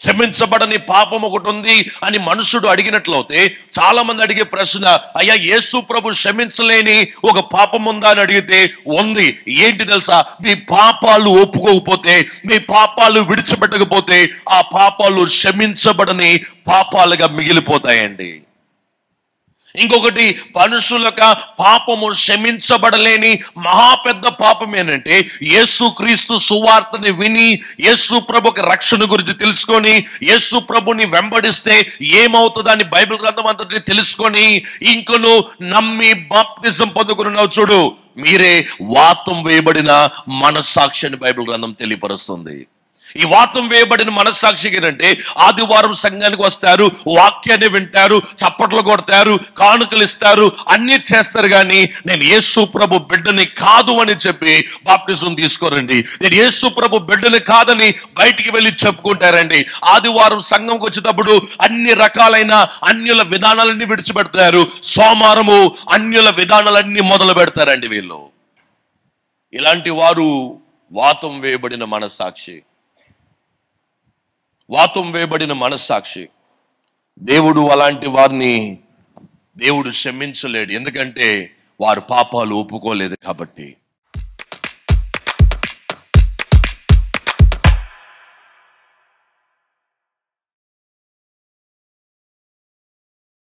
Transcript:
క్షమించబడని పాపం ఒకటి ఉంది అని మనుషుడు అడిగినట్లయితే చాలా మంది అడిగే ప్రశ్న అయ్యా యేసు ప్రభు క్షమించలేని ఒక పాపం ఉందా అని అడిగితే ఉంది ఏంటి తెలుసా మీ పాపాలు ఒప్పుకోకపోతే మీ పాపాలు విడిచిపెట్టకపోతే ఆ పాపాలు క్షమించబడని పాపాలుగా మిగిలిపోతాయండి ఇంకొకటి మనుషులక పాపము క్షమించబడలేని మహా పెద్ద పాపం ఏంటంటే యేసు క్రీస్తు సువార్తని విని యేసు ప్రభుకి రక్షణ గురించి తెలుసుకొని యేసు ప్రభుని వెంబడిస్తే ఏమవుతుందని బైబిల్ గ్రంథం అంతటిని తెలుసుకొని ఇంకను నమ్మి బాప్తిజం పొందుకున్నావు చూడు మీరే వాతం వేయబడిన మనస్సాక్షిని బైబిల్ గ్రంథం తెలియపరుస్తుంది ఈ వాతం వేయబడిన మనస్సాక్షికి ఏంటంటే ఆదివారం సంఘానికి వస్తారు వాక్యాన్ని వింటారు చప్పట్లు కొడతారు కానుకలు ఇస్తారు అన్ని చేస్తారు కానీ నేను యేసు ప్రభు బిడ్డని కాదు అని చెప్పి బాప్టిజం తీసుకోరండి నేను యేసు ప్రభు బిడ్డని కాదని బయటికి వెళ్ళి చెప్పుకుంటారండి ఆదివారం సంఘంకి వచ్చేటప్పుడు అన్ని రకాలైన అన్యుల విధానాలన్నీ విడిచిపెడతారు సోమవారము అన్యుల విధానాలన్నీ మొదలు పెడతారండి వీళ్ళు ఇలాంటి వారు వాతం వేయబడిన మనస్సాక్షి వాతం వేయబడిన మనస్సాక్షి దేవుడు అలాంటి వారిని దేవుడు క్షమించలేడు ఎందుకంటే వారు పాపాలు ఒప్పుకోలేదు కాబట్టి